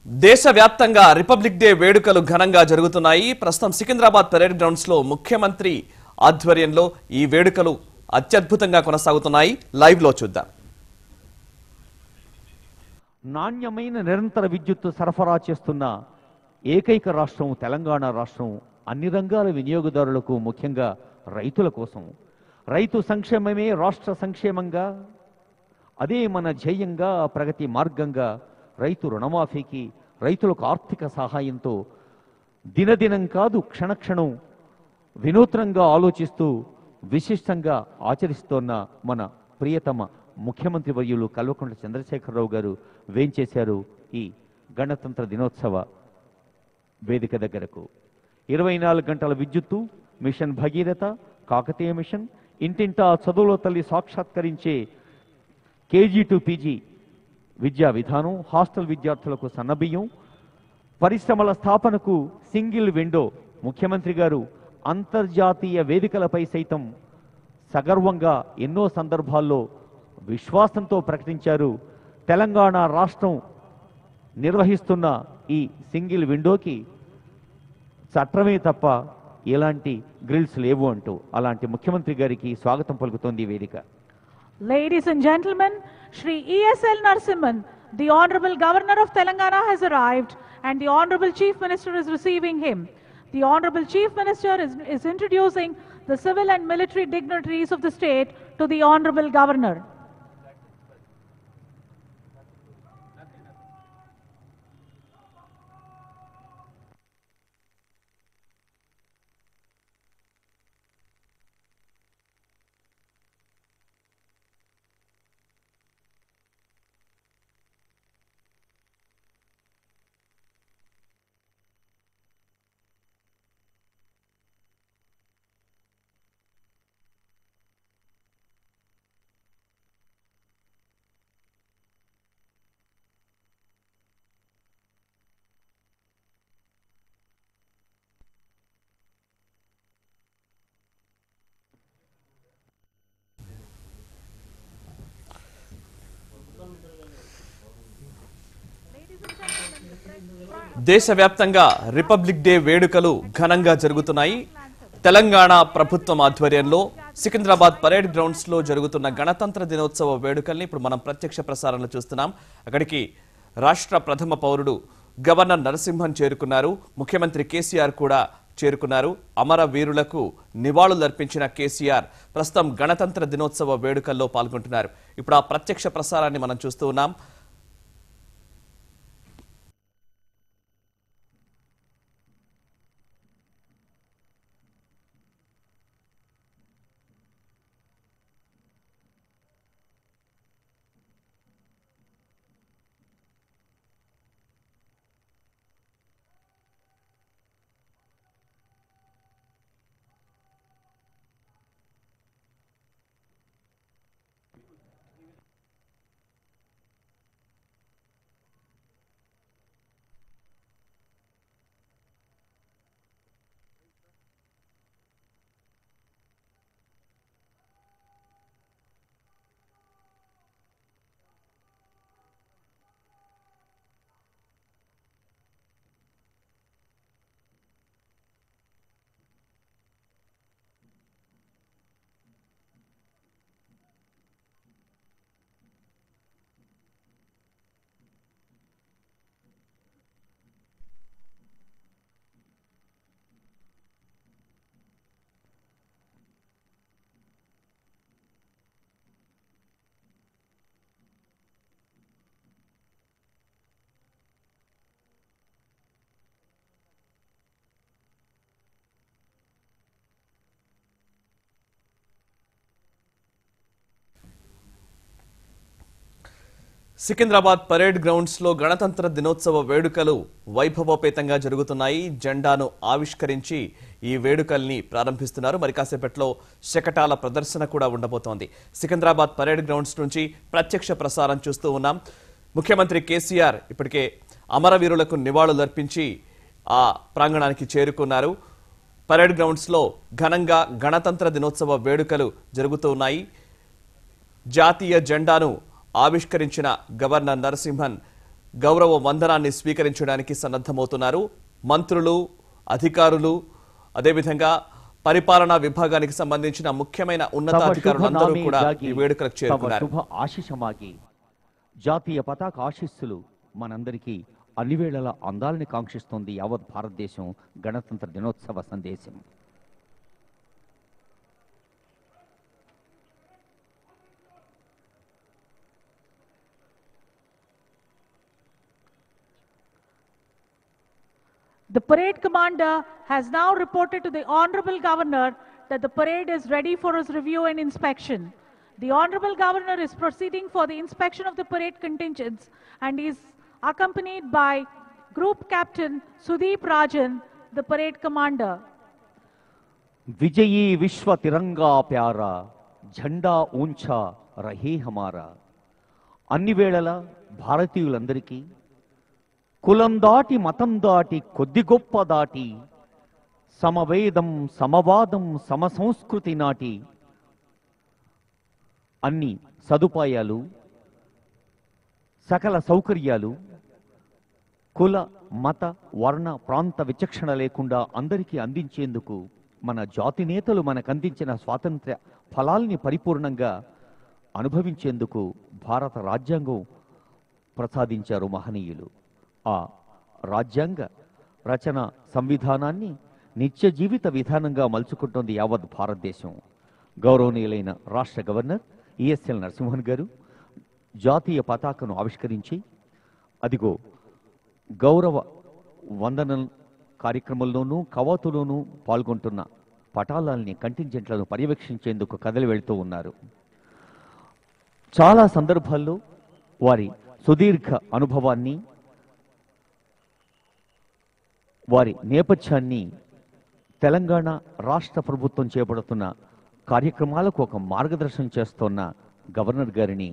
దేశవ్యాప్తంగా republic day వేడుకలు ఘనంగా జరుగుతున్నాయి ప్రస్తుతం సికింద్రాబాద్ పరేడ్ గ్రౌండ్స్ లో ముఖ్యమంత్రి ఆధ్వర్యంలో ఈ వేడుకలు అత్యద్భుతంగా కొనసాగుతున్నాయి లైవ్ లో చూద్దాం నాణ్యమైన నిరంతర విద్యుత్తు సరఫరా చేస్తున్న ఏకైక రాష్ట్రం తెలంగాణ రాష్ట్రం అన్ని రంగాల వినియోగదారులకు ముఖ్యంగా రైతుల కోసం రైతు సంక్షేమమే రాష్ట్ర సంక్షేమంగా అదే మన ధ్యేయంగా ప్రగతి మార్గంగా రైతు రుణమాఫీకి రైతులకు ఆర్థిక సహాయంతో దినదినం కాదు క్షణక్షణం వినూత్నంగా ఆలోచిస్తూ విశిష్టంగా ఆచరిస్తోన్న మన ప్రియతమ ముఖ్యమంత్రి వర్యులు కల్వకుంట్ల చంద్రశేఖరరావు గారు వేంచేశారు ఈ గణతంత్ర దినోత్సవ వేదిక దగ్గరకు ఇరవై నాలుగు గంటల విద్యుత్తు మిషన్ భగీరథ కాకతీయ మిషన్ ఇంటింటా చదువులో తల్లి సాక్షాత్కరించే కేజీ టు పీజీ విద్యా విధానం హాస్టల్ విద్యార్థులకు సన్నబియ్యం పరిశ్రమల స్థాపనకు సింగిల్ విండో ముఖ్యమంత్రి గారు అంతర్జాతీయ వేదికలపై సైతం సగర్వంగా ఎన్నో సందర్భాల్లో విశ్వాసంతో ప్రకటించారు తెలంగాణ రాష్ట్రం నిర్వహిస్తున్న ఈ సింగిల్ విండోకి చట్టమే తప్ప ఎలాంటి గ్రిల్స్ లేవు అంటూ అలాంటి ముఖ్యమంత్రి గారికి స్వాగతం పలుకుతోంది ఈ వేదిక Ladies and gentlemen, Shri ESL Narsimhan, the Honorable Governor of Telangana has arrived and the Honorable Chief Minister is receiving him. The Honorable Chief Minister is, is introducing the civil and military dignitaries of the state to the Honorable Governor. దేశవ్యాప్తంగా republic day వేడుకలు ఘనంగా జరుగుతున్నాయి తెలంగాణ ప్రభుత్వం ఆధ్వర్యంలో Secunderabad parade grounds లో జరుగుతున్న గణతంత్ర దినోత్సవ వేడుకల్ని ఇప్పుడు మనం ప్రత్యక్ష ప్రసారంలో చూస్తున్నాం అక్కడికి రాష్ట్ర ప్రథమ పౌరుడు గవర్నర్ నరసింహన్ చేరుకున్నారు ముఖ్యమంత్రి కేసీఆర్ కూడా చేరుకున్నారు అమర వీరులకు నివాళులర్పించిన కేసీఆర్ ప్రస్తుతం గణతంత్ర దినోత్సవ వేడుకల్లో పాల్గొంటున్నారు ఇప్పుడు ఆ ప్రత్యక్ష ప్రసారాన్ని మనం చూస్తూ ఉన్నాం సికింద్రాబాద్ పరేడ్ గ్రౌండ్స్ లో గణతంత్ర దినోత్సవ వేడుకలు వైభవోపేతంగా జరుగుతున్నాయి జెండాను ఆవిష్కరించి ఈ వేడుకల్ని ప్రారంభిస్తున్నారు మరి కాసేపట్లో శకటాల ప్రదర్శన కూడా ఉండబోతోంది సికింద్రాబాద్ పరేడ్ గ్రౌండ్స్ నుంచి ప్రత్యక్ష ప్రసారం చూస్తూ ఉన్నాం ముఖ్యమంత్రి కేసీఆర్ ఇప్పటికే అమరవీరులకు నివాళులర్పించి ఆ ప్రాంగణానికి చేరుకున్నారు పరేడ్ గ్రౌండ్స్ లో ఘనంగా గణతంత్ర దినోత్సవ వేడుకలు జరుగుతూ ఉన్నాయి జాతీయ జెండాను ఆవిష్కరించిన గవర్నర్ నరసింహన్ గౌరవ వందనాన్ని స్వీకరించడానికి సన్నద్ధమవుతున్నారు మంత్రులు అధికారులు అదేవిధంగా పరిపాలనా విభాగానికి సంబంధించిన ముఖ్యమైన తవ ఉన్నతాధికారులందరూ శుభ కూడా నామే ఈ వేడుకలకు జాగి, చేరుకున్నారు తవ శుభ ఆశిషమాగి జాతీయ పతాక ఆశీస్సులు మనందరికీ అన్ని వేళలా అందాలని కాంక్షిస్తోంది యావత్ భారతదేశం గణతంత్ర దినోత్సవ సందేశం The parade commander has now reported to the Honorable Governor that the parade is ready for his review and inspection. The Honorable Governor is proceeding for the inspection of the parade contingents and is accompanied by Group Captain Sudeep Rajan, the parade commander. విజయీ విశ్వ తిరంగా para జెండా ఊంచా రహే హమారా అన్ని వేళలా భారతీయులందరికీ కులం దాటి మతం దాటి కొద్ది గొప్ప దాటి సమవేదం సమవాదం సమసంస్కృతి నాటి అన్ని సదుపాయాలు సకల సౌకర్యాలు కుల మత వర్ణ ప్రాంత విచక్షణ లేకుండా అందరికీ అందించేందుకు మన జాతి నేతలు మనకు అందించిన స్వాతంత్ర్య ఫలాల్ని పరిపూర్ణంగా అనుభవించేందుకు భారత రాజ్యాంగం ప్రసాదించారు మహనీయులు ఆ రాజ్యాంగ రచన సంవిధానాన్ని నిత్య జీవిత విధానంగా మలుచుకుంటోంది యావత్ భారతదేశం గౌరవనీయులైన రాష్ట్ర గవర్నర్ ఈఎస్ఎల్ నరసింహన్ గారు జాతీయ పతాకను ఆవిష్కరించి అదిగో గౌరవ వందనం కార్యక్రమంలోనూ కవాతులోనూ పాల్గొంటున్న పటాలాల్ని కంటింజెంట్లను పర్యవేక్షించేందుకు కదలి వెళ్తూ ఉన్నారు చాలా సందర్భాల్లో వారి సుదీర్ఘ అనుభవాన్ని వారి నేపథ్యాన్ని తెలంగాణ రాష్ట్ర ప్రభుత్వం చేపడుతున్న కార్యక్రమాలకు ఒక మార్గదర్శనం చేస్తున్న గవర్నర్ గారిని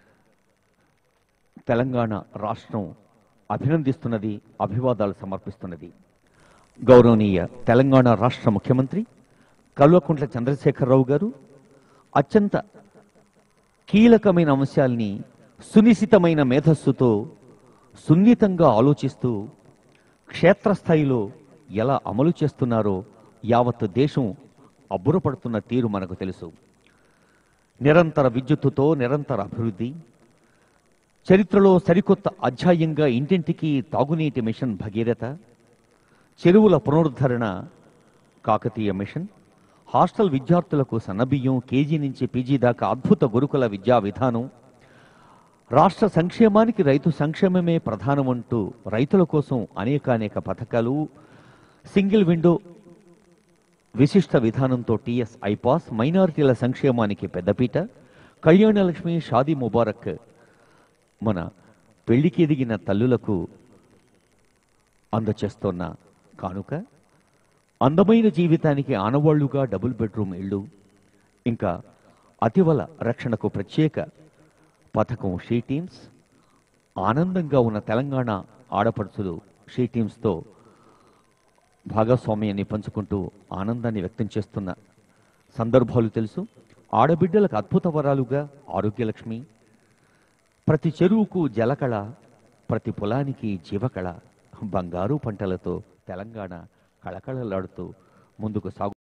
తెలంగాణ రాష్ట్రం అభినందిస్తున్నది అభివాదాలు సమర్పిస్తున్నది గౌరవనీయ తెలంగాణ రాష్ట్ర ముఖ్యమంత్రి కల్వకుంట్ల చంద్రశేఖరరావు గారు అత్యంత కీలకమైన అంశాల్ని సునిశితమైన మేధస్సుతో సున్నితంగా ఆలోచిస్తూ క్షేత్రస్థాయిలో ఎలా అమలు చేస్తున్నారో యావత్ దేశం అబ్బురపడుతున్న తీరు మనకు తెలుసు నిరంతర విద్యుత్తుతో నిరంతర అభివృద్ధి చరిత్రలో సరికొత్త అధ్యాయంగా ఇంటింటికి తాగునీటి మిషన్ భగీరథ చెరువుల పునరుద్ధరణ కాకతీయ మిషన్ హాస్టల్ విద్యార్థులకు సన్నబియ్యం కేజీ నుంచి పీజీ దాకా అద్భుత గురుకుల విద్యా విధానం రాష్ట్ర సంక్షేమానికి రైతు సంక్షేమమే ప్రధానమంటూ రైతుల కోసం అనేకానేక పథకాలు సింగిల్ విండో విశిష్ట విధానంతో టీఎస్ ఐపాస్ మైనారిటీల సంక్షేమానికి పెద్దపీట కళ్యాణలక్ష్మి షాదీ ముబారక్ మన పెళ్లికి ఎదిగిన తల్లులకు అందచేస్తున్న కానుక అందమైన జీవితానికి ఆనవాళ్లుగా డబుల్ బెడ్రూమ్ ఇళ్ళు ఇంకా అతివల రక్షణకు ప్రత్యేక పథకం షీ టీమ్స్ ఆనందంగా ఉన్న తెలంగాణ ఆడపడుచులు షీ టీమ్స్తో భాగస్వామ్యాన్ని పంచుకుంటూ ఆనందాన్ని వ్యక్తం చేస్తున్న సందర్భాలు తెలుసు ఆడబిడ్డలకు అద్భుత వరాలుగా ఆరోగ్యలక్ష్మి ప్రతి చెరువుకు జలకళ ప్రతి పొలానికి జీవకళ బంగారు పంటలతో తెలంగాణ కళకళలాడుతూ ముందుకు సాగు